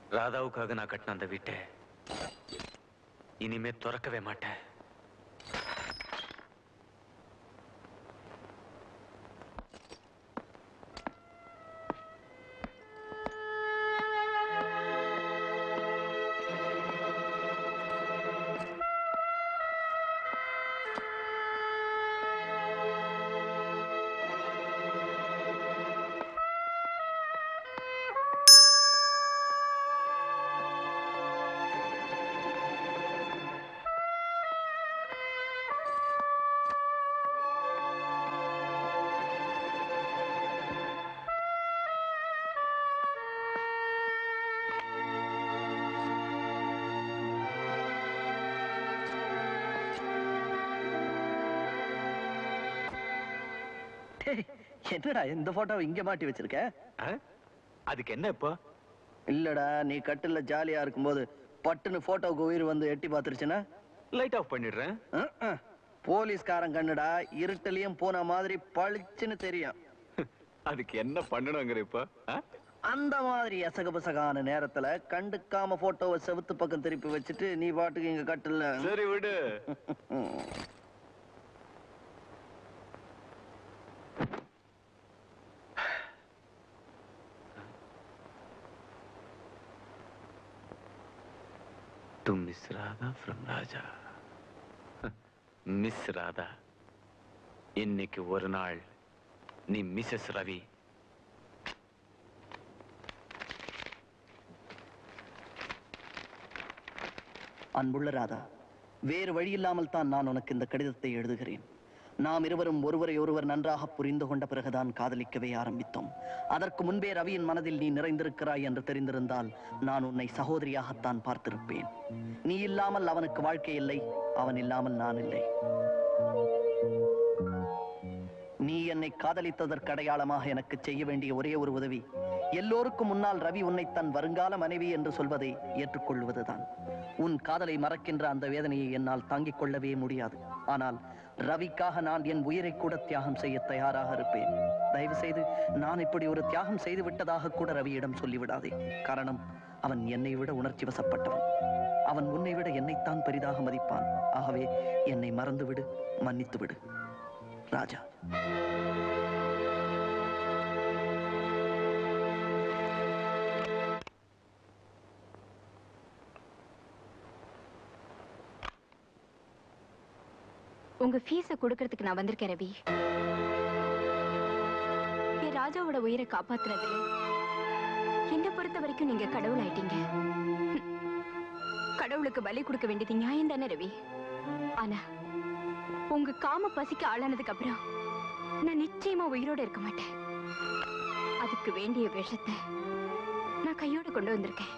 ராதாவுக்காக நான் கட்டின அந்த வீட்டை இனிமே திறக்கவே மாட்டேன் டேய், என்னடா இந்த போட்டோவை இங்க மாட்டி வச்சிருக்க அதுக்கு என்ன இப்போ இல்லடா நீ கட்டில ஜாலியா இருக்கும்போது பட்டுன்னு போட்டோவுக்கு உயிர் வந்து எட்டி பார்த்துருச்சுன்னா லைட் ஆஃப் பண்ணிடுறேன் அஹ், அஹ். போலீஸ்காரன் கண்ணுடா இருட்டுலயும் போன மாதிரி பளிச்சுன்னு தெரியும் அதுக்கு என்ன பண்ணணுங்கிற இப்போ அந்த மாதிரி எசகபசகான நேரத்துல கண்டுக்காம போட்டோவை செவுத்து பக்கம் திருப்பி வச்சுட்டு நீ பாட்டுக்கு இங்க கட்டில சரி விடு to miss Radha from Raja miss Radha இன்னைக்கு ஒரு நாள் நீ மிஸ்ஸஸ் ரவி அன்புள்ள ராதா வேறு வழி இல்லாமல் தான் நான் உனக்கு இந்த கடிதத்தை எழுதுகிறேன் நாம் இருவரும் ஒருவரை ஒருவர் நன்றாக புரிந்து கொண்ட பிறகுதான் காதலிக்கவே ஆரம்பித்தோம் அதற்கு முன்பே ரவியின் மனதில் நீ நிறைந்திருக்கிறாய் என்று தெரிந்திருந்தால் நான் உன்னை சகோதரியாகத்தான் பார்த்திருப்பேன் நீ இல்லாமல் அவனுக்கு வாழ்க்கை இல்லை அவன் இல்லாமல் நான் இல்லை நீ என்னை காதலித்ததற்கு அடையாளமாக எனக்கு செய்ய வேண்டிய ஒரே ஒரு உதவி எல்லோருக்கும் முன்னால் ரவி உன்னை தன் வருங்கால மனைவி என்று சொல்வதை ஏற்றுக்கொள்வதுதான் உன் காதலை மறக்கின்ற அந்த வேதனையை என்னால் தாங்கிக் கொள்ளவே முடியாது ஆனால் ரவிக்காக நான் என் உயிரை கூட தியாகம் செய்ய தயாராக இருப்பேன் தயவு செய்து நான் இப்படி ஒரு தியாகம் செய்து விட்டதாக கூட ரவியிடம் சொல்லிவிடாதே காரணம் அவன் என்னை விட உணர்ச்சி வசப்பட்டவன் அவன் உன்னை விட என்னைத்தான் பெரிதாக மதிப்பான் ஆகவே என்னை மறந்துவிடு மன்னித்து விடு ராஜா உங்க ஃபீஸ கொடுக்கறதுக்கு நான் வந்திருக்கேன் ரவி என் ராஜாவோட உயிரை காப்பாத்துனதுல என்ன பொறுத்த வரைக்கும் நீங்க கடவுள் ஆயிட்டீங்க ஹம். கடவுளுக்கு பலி கொடுக்க வேண்டியது நியாயம் தானே ரவி ஆனா உங்க காம பசிக்கு ஆளானதுக்கு அப்புறம் நான் நிச்சயமா உயிரோட இருக்க மாட்டேன் அதுக்கு வேண்டிய விஷத்தை நான் கையோட கொண்டு வந்திருக்கேன்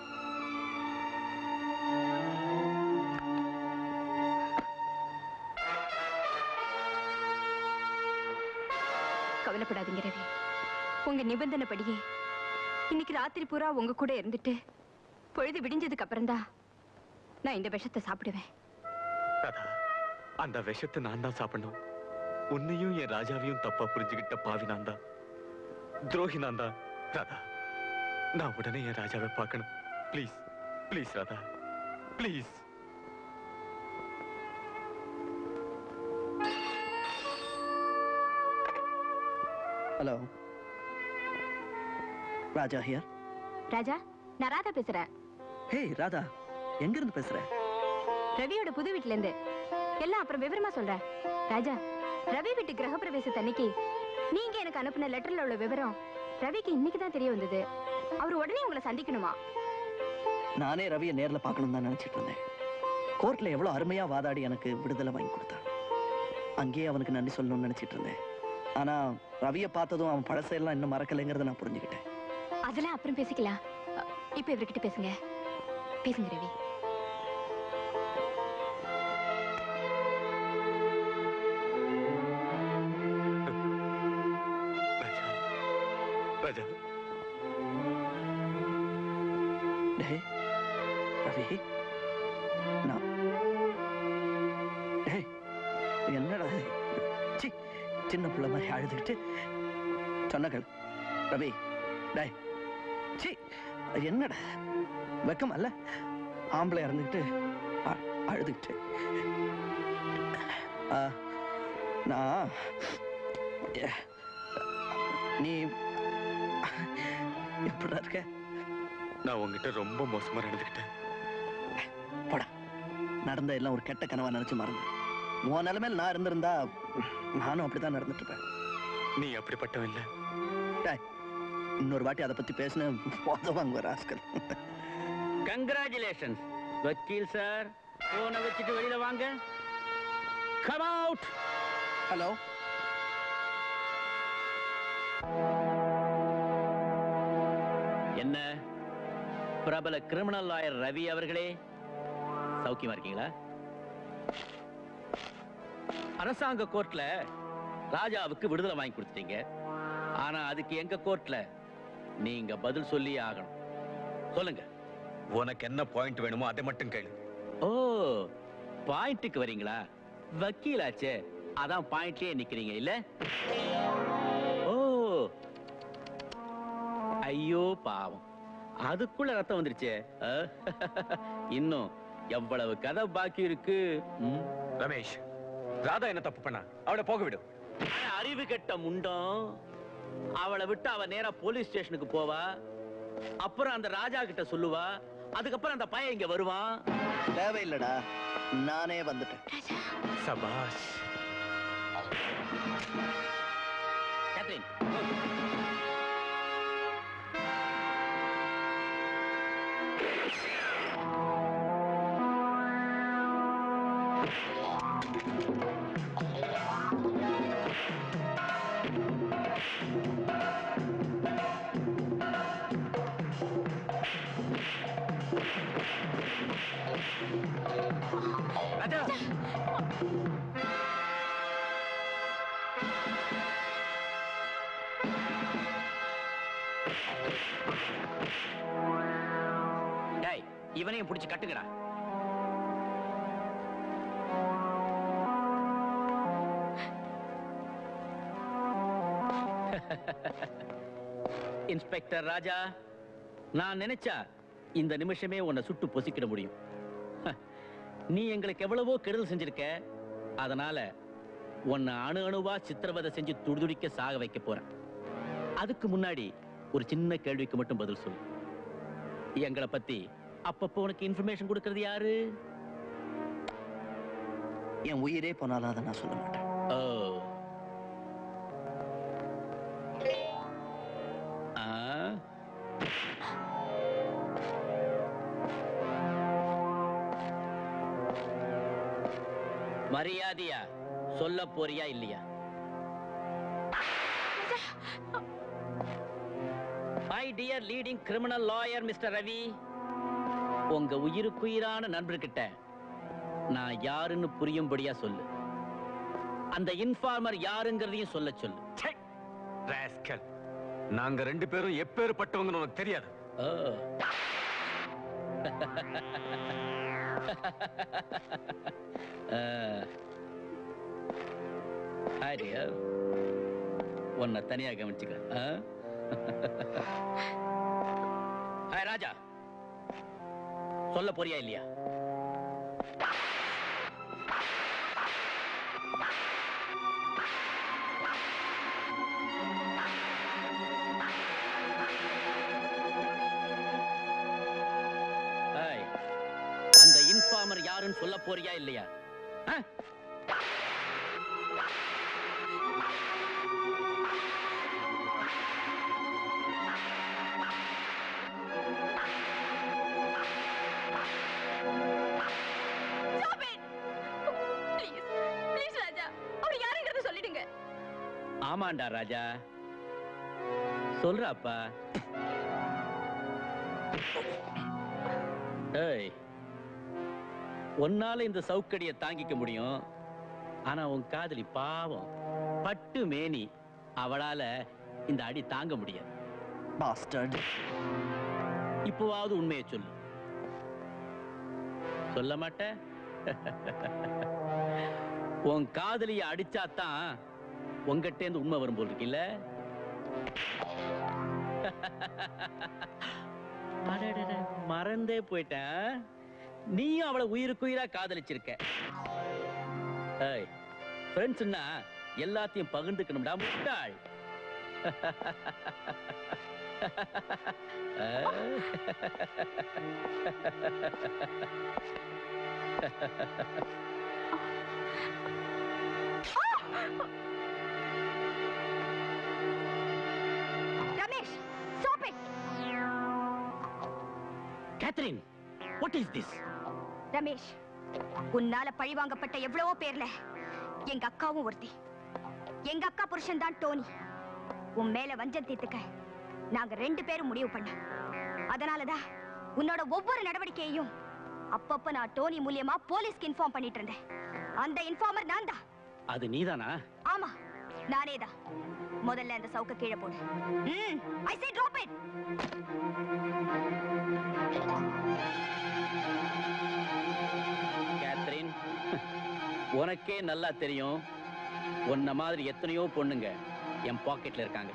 கவலைப்படாதீங்க ரவி உங்க நிபந்தனைப்படியே இன்னைக்கு ராத்திரி பூரா உங்க கூட இருந்துட்டு பொழுது விடிஞ்சதுக்கு அப்புறம்தான் நான் இந்த விஷத்தை சாப்பிடுவேன் ராதா அந்த விஷத்தை நான் தான் சாப்பிடணும் உன்னையும் என் ராஜாவையும் தப்பா புரிஞ்சுக்கிட்ட பாவி நான் தான் துரோகி நான் தான் ராதா நான் உடனே என் ராஜாவை பார்க்கணும் please please Radha please hello Raja here Raja நான் ராதா பேசுறேன் ஹே ராதா எங்க இருந்து பேசுற ரவியோட புது வீட்ல இருந்து எல்லாம் அப்புறம் விவரமா சொல்றேன் ராஜா ரவி வீட்டு கிரகப்பிரவேசத்து அன்னைக்கு நீங்க எனக்கு அனுப்புன லெட்டர்ல உள்ள விவரம் ரவிக்கு இன்னைக்கு தான் தெரிய வந்தது அவர் உடனே உங்களை சந்திக்கணுமா நானே ரவியை நேர்ல பார்க்கணும் தான் நினைச்சிட்டு இருந்தேன் கோர்ட்ல எவ்வளவு அருமையா வாதாடி எனக்கு விடுதலை வாங்கி கொடுத்தான் அங்கேயே அவனுக்கு நன்றி சொல்லணும்னு நினைச்சிட்டு இருந்தேன் ஆனா ரவியை பார்த்ததும் அவன் பழசையெல்லாம் இன்னும் மறக்கலைங்கிறத நான் புரிஞ்சுக்கிட்டேன் அதெல்லாம் அப்புறம் பேசிக்கலாம் அ, இப்ப இவர்கிட்ட பேசுங்க பேசுங்க ரவி ராஜா டேய் ரவி நான் டேய் என்னடா இது? சி சின்ன பிள்ளை மாதிரி அழுதுகிட்டு சொன்னகள் ரவி டேய் சீ என்னடா வெக்கமா இல்ல ஆம்பளை இறந்துக்கிட்டு அ- அழுதுகிட்டு ஆ, நான் எ, நீ எப்படிடா இருக்க நான் உங்ககிட்ட ரொம்ப மோசமா நடந்துக்கிட்டேன் போடா நடந்த எல்லாம் ஒரு கெட்ட கனவா நினைச்சு மறந்து உன் நிலைமையில நான் இருந்திருந்தா நானும் அப்படித்தான் நடந்துட்டு இருப்பேன் நீ அப்படிப்பட்டவன் இல்ல டேய், இன்னொரு வாட்டி அதை பத்தி பேசின உதவாங்க ராஸ்கல் கங்க்ராச்சுலேஷன்ஸ் வக்கீல் சார் போனை வச்சுட்டு வெளியில வாங்க கம் அவுட் ஹலோ என்ன பிரபல கிரிமினல் லாயர் ரவி அவர்களே சௌக்கியமா இருக்கீங்களா அரசாங்க கோர்ட்ல ராஜாவுக்கு விடுதலை வாங்கி கொடுத்துட்டீங்க ஆனா அதுக்கு எங்க கோர்ட்ல நீங்க பதில் சொல்லி ஆகணும் சொல்லுங்க உனக்கு என்ன பாயிண்ட் வேணுமோ அதை மட்டும் கேளு ஓ பாயிண்ட்டுக்கு வரீங்களா வக்கீலாச்சே அதான் பாயிண்ட்லயே நிக்கிறீங்க இல்ல ஓ ஐயோ பாவம் அதுக்குள்ள ரத்தம் வந்துருச்சே அஹ், இன்னும் எவ்வளவு கதை பாக்கி இருக்கு ம்? ரமேஷ் ராதா என்ன தப்பு பண்ணா அவளை போக விடு ஆனா அறிவு கெட்ட முண்டம் அவளை விட்டு அவ நேரா போலீஸ் ஸ்டேஷனுக்கு போவா அப்புறம் அந்த ராஜா கிட்ட சொல்லுவா அதுக்கப்புறம் அந்த பையன் இங்க வருவான் தேவையில்லடா நானே வந்துட்டேன் சபாஷ் கேத்ரின் ராஜா டேய் இவனையும் பிடிச்சு கட்டுங்கடா இன்ஸ்பெக்டர் ராஜா நான் நினைச்சா இந்த நிமிஷமே உன்னை சுட்டு பொசிக்கிட முடியும் ஹ, நீ எங்களுக்கு எவ்வளவோ கெடுதல் செஞ்சிருக்க அதனால உன்னை அணு அணுவா சித்திரவதை செஞ்சு துடிதுடிக்க சாக வைக்க போறேன் அதுக்கு முன்னாடி ஒரு சின்ன கேள்விக்கு மட்டும் பதில் சொல்லு எங்களை பத்தி அப்பப்போ உனக்கு இன்ஃபர்மேஷன் கொடுக்கறது யாரு என் உயிரே போனாலும் அதை நான் சொல்ல மாட்டேன் ஓ ஆ மரியாதையா சொல்ல போறியா இல்லையா my dear leading criminal lawyer mister Ravi உங்க உயிருக்குயிரான நண்பர்கிட்ட நான் யாருன்னு புரியும்படியா சொல்லு அந்த இன்ஃபார்மர் யாருங்கிறதையும் சொல்ல சொல்லு ச்சே! ராஸ்கல். நாங்க ரெண்டு பேரும் எப்பேற்பட்டவங்கன்னு உனக்கு தெரியாது ஓ. ஆ. Hi dear. உன்னை தனியா கவனிச்சுக்கிறேன் ஆ? Hi, ராஜா சொல்ல போறியா இல்லையா ஏய், அந்த இன்ஃபார்மர் யாருன்னு சொல்ல போறியா இல்லையா ஆ? ப்ளீஸ் ப்ளீஸ் ராஜா அவர் யாருங்கிறத சொல்லிடுங்க ஆமாண்டா ராஜா சொல்றாப்பா ஏய் உன்னால இந்த சவுக்கடியை தாங்கிக்க முடியும் ஆனா உன் காதலி பாவம் பட்டு மேனி அவளால இந்த அடி தாங்க முடியாது பாஸ்டர்ட் இப்போவாவது உண்மையை சொல்லு சொல்ல மாட்ட உன் காதலிய அடிச்சாதான் உங்ககிட்ட இருந்து உண்மை வரும் போல் இருக்குல்ல அடடட, மறந்தே போயிட்டேன் நீயும் அவளை உயிருக்குயிரா காதலிச்சிருக்க ஏய் ஃப்ரெண்ட்ஸ்னா எல்லாத்தையும் பகிர்ந்துக்கணும்டா முட்டாள் Ramesh stop it Catherine what is this Ramesh உன்னால பழிவாங்கப்பட்ட எவ்வளவோ பேர்ல எங்க அக்காவும் ஒருத்தி எங்க அக்கா புருஷன் தான் டோனி உன் மேல வஞ்சம் தீர்த்துக்க நாங்க ரெண்டு பேரும் முடிவு பண்ண அதனாலதான் உன்னோட ஒவ்வொரு நடவடிக்கையையும் அப்பப்ப நான் டோனி மூலியமா போலீஸ்க்கு இன்ஃபார்ம் பண்ணிட்டு இருந்தேன் அந்த இன்ஃபார்மர் நான் தான் அது நீதானா ஆமா நானே தான் முதல்ல அந்த சவுக்க கீழே போடு hmm I say drop it Catherine உனக்கே நல்லா தெரியும் உன்ன மாதிரி எத்தனையோ பொண்ணுங்க என் பாக்கெட்ல இருக்காங்க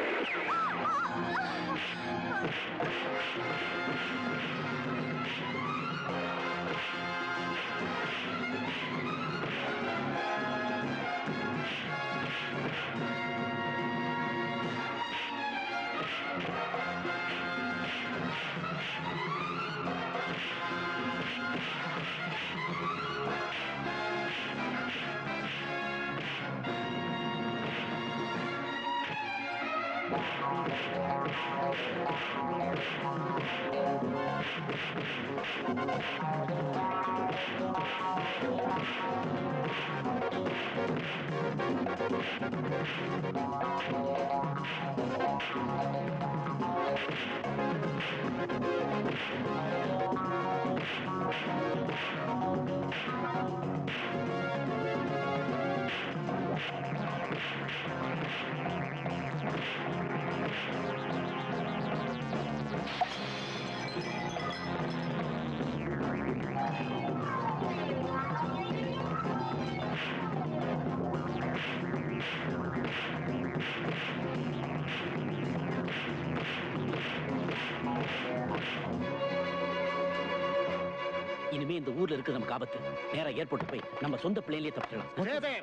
இனிமே இந்த ஊர்ல இருக்கிற நமக்கு ஆபத்து நேரா ஏர்போர்ட் போய் நம்ம சொந்த பிளேன்லயே தப்பிச்சிடலாம்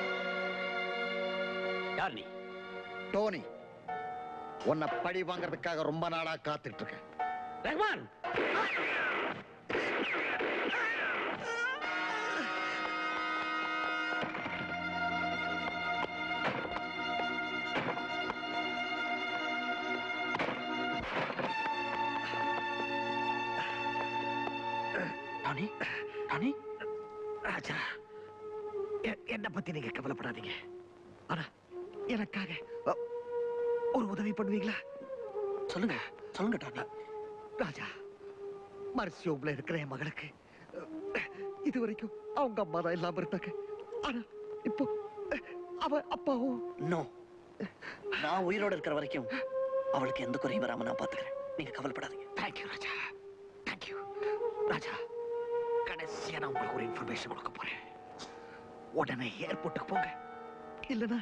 யார் நீ டோனி உன்னை பழி வாங்குறதுக்காக ரொம்ப நாளா காத்துட்டு இருக்கேன் ரஹ்மான் டானி டானி ராஜா எ- என்னை பத்தி நீங்க கவலைப்படாதீங்க ஆனா எனக்காக அ, ஒரு உதவி பண்ணுவீங்களா சொல்லுங்க சொல்லுங்க டானி ராஜா மர்சியோப்ல இருக்கிற என் மகளுக்கு அ, இது வரைக்கும் அவங்க அம்மா தான் இல்லாம இருந்தாங்க ஆனா இப்போ அ, அவ அப்பாவும் நோ நான் உயிரோட இருக்கிற வரைக்கும் அவளுக்கு எந்த குறையும் வராம நான் பாத்துக்கிறேன் நீங்க கவலைப்படாதீங்க தேங்க்யூ ராஜா தேங்க்யூ ராஜா கடைசியா நான் உங்களுக்கு ஒரு இன்ஃபர்மேஷன் கொடுக்க போறேன் உடனே ஏர்போர்ட்டுக்கு போங்க இல்லனா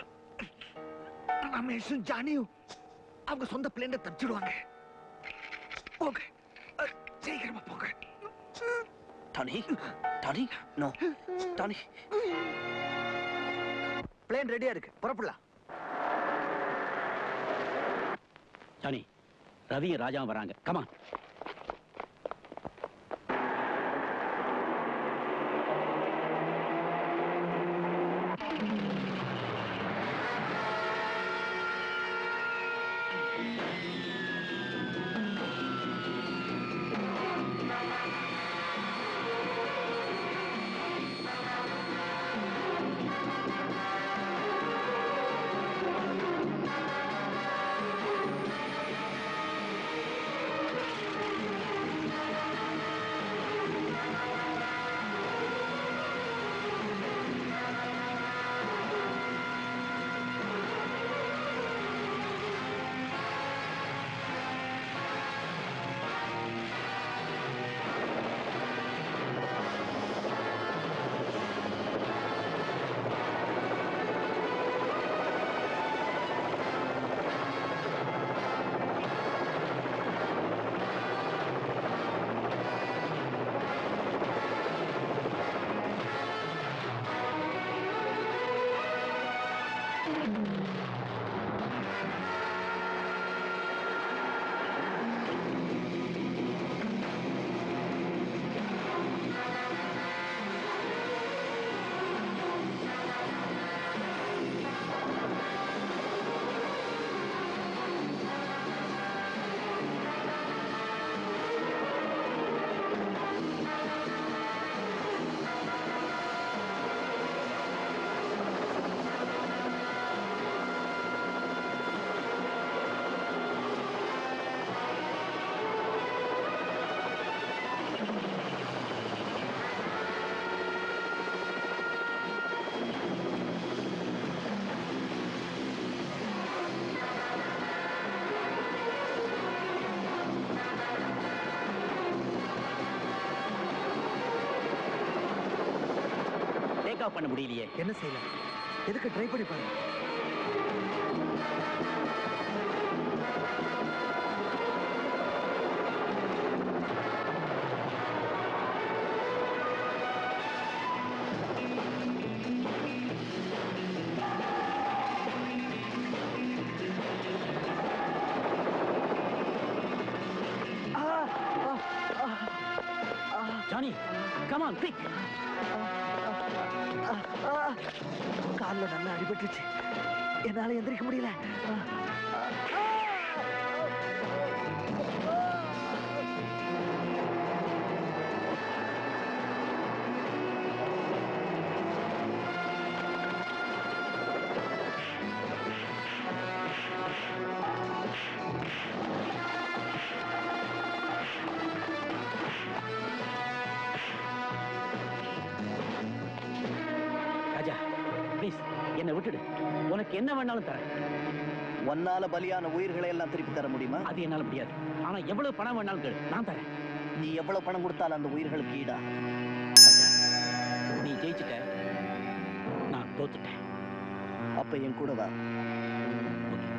ரமேஷும் ஜானியும் அவங்க சொந்த பிளேன்ல தப்பிச்சிடுவாங்க போங்க அஹ், சீக்கிரமா போங்க Danny Danny no Danny plane ரெடியா இருக்கு புறப்படலாம் ஜானி ரவியும் ராஜாவும் வராங்க கமான் ஸ்டாப் பண்ண முடியலையே என்ன செய்யலாம் எதுக்கு ட்ரை பண்ணி பாருங்க ஜானி கமான் குயிக் காலில் நல்லா அடிபட்டுருச்சு என்னால எந்திரிக்க முடியல ஆ, ஆ, ஆ. ராஜா ப்ளீஸ் என்னை விட்டுடு உனக்கு என்ன வேணாலும் தரேன் ஒன்னால பலியான உயிர்களை எல்லாம் திருப்பி தர முடியுமா அது என்னால முடியாது ஆனா எவ்வளவு பணம் வேணாலும் கேளு நான் தரேன் நீ எவ்வளவு பணம் கொடுத்தாலும் அந்த உயிர்களுக்கு ஈடா ராஜா நீ ஜெயிச்சிட்ட நான் தோத்துட்டேன் அப்ப என் கூட வா ஓகே